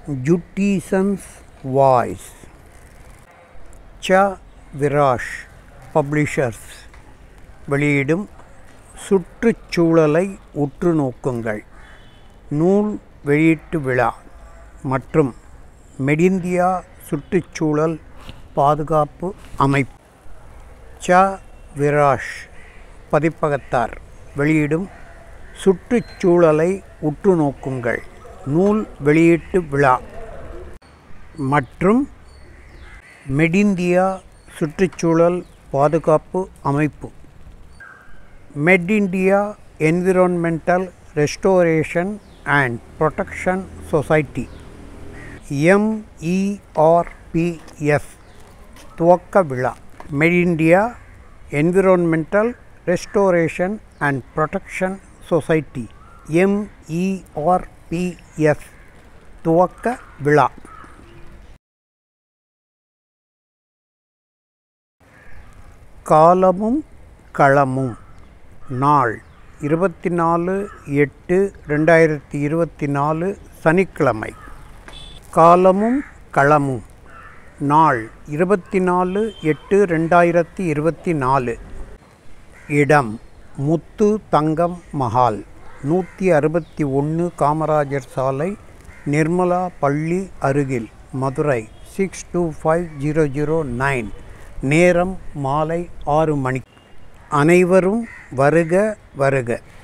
ஜுட்டீசன்ஸ் voice ச விராஷ் publishers வெளியிடும் சுற்றுச்சூழலை உற்று நோக்குங்கள் நூல் வெளியீட்டு விழா மற்றும் மெடிந்தியா சுற்றுச்சூழல் பாதுகாப்பு அமைப்பு ச விராஷ் பதிப்பகத்தார் வெளியிடும் சுற்றுச்சூழலை உற்று நோக்குங்கள் நூல் வெளியீட்டு விழா மற்றும் மெடிந்தியா சுற்றுச்சூழல் பாதுகாப்பு அமைப்பு Met India environmental restoration and protection society MERPS துவக்க விழா Met India environmental restoration and protection society MERPS துவக்க விழா காலமும் களமும் நாள் இருபத்தி நாலு எட்டு ரெண்டாயிரத்தி இருபத்தி நாலு சனிக்கிழமை காலமும் களமும் நாள் இருபத்தி நாலு எட்டு ரெண்டாயிரத்தி இருபத்தி நாலு இடம் முத்து தங்கம் மஹால் நூற்றி அறுபத்தி ஒன்று காமராஜர் சாலை நிர்மலா பள்ளி அருகில் Madurai six two five zero zero nine நேரம் மாலை ஆறு மணி அனைவரும் வருக வருக